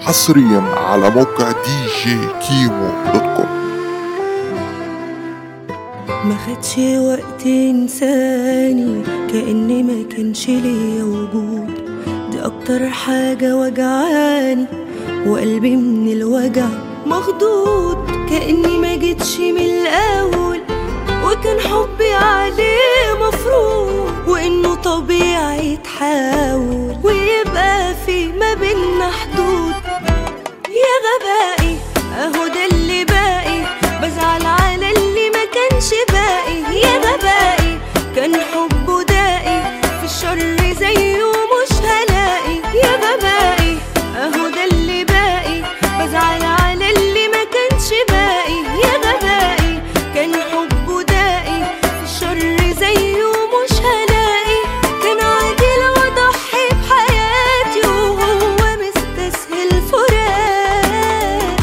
حصريا على موقع دي جي كيمو دوت كوم ما خدش وقت انساني كأن ما كانش ليا وجود دي اكتر حاجة وجعاني وقلبي من الوجع مخضوض كأني ما جيتش من الاول وكان حبي عليه مفروض وانه طبيعي يتحاول ويبقى في ما بينا حدود يا غبائي اهو ده اللي باقي بزعل على اللي ما كانش باقي يا غبائي كان حبه دائي في الشر زيه مش هلاقي يا غبائي اهو ده اللي باقي بزعل على اللي ما كانش باقي يا غبائي كان حبه دائي في الشر زيه مش هلاقي كان عادي لو اضحي بحياتي وهو مستسهل فراقي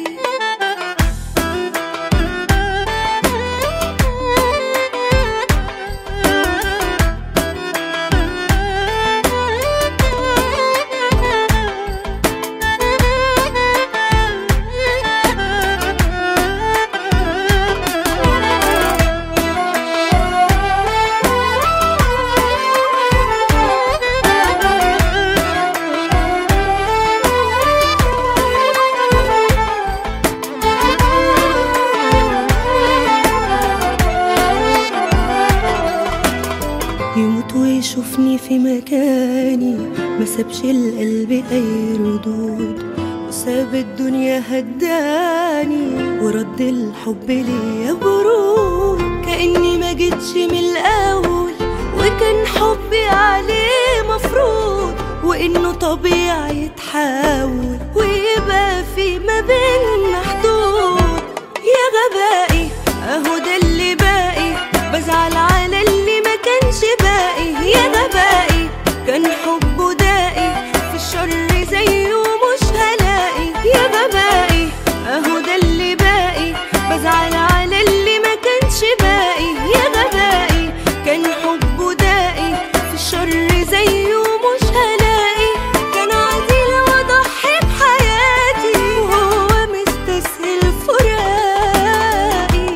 يموت ويشوفني في مكاني ما سابش القلب اي ردود وساب الدنيا هداني ورد الحب ليا برود كاني ما جيتش من الاول وكان حبي عليه مفروض وانه طبيعي يتحول ويبقى في ما بينا حدود يا غبائي اهو ده اللي باقي بزعل على اللي ما كانش باقي يا غبائي كان حبه دائي في الشر زيه مش هلاقي يا غبائي اهو ده اللي باقي بزعل على اللي ما كانش باقي يا غبائي كان حبه دائي في الشر زيه مش هلاقي كان عادي لو اضحي بحياتي وهو مستسهل فراقي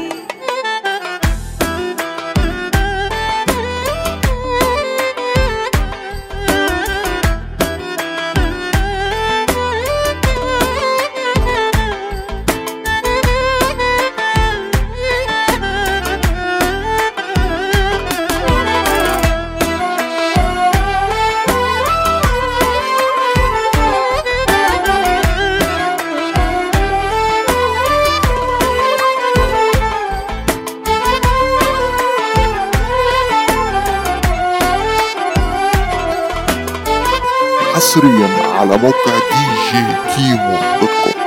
حصريا على موقع دي جي كيمو دوت كوم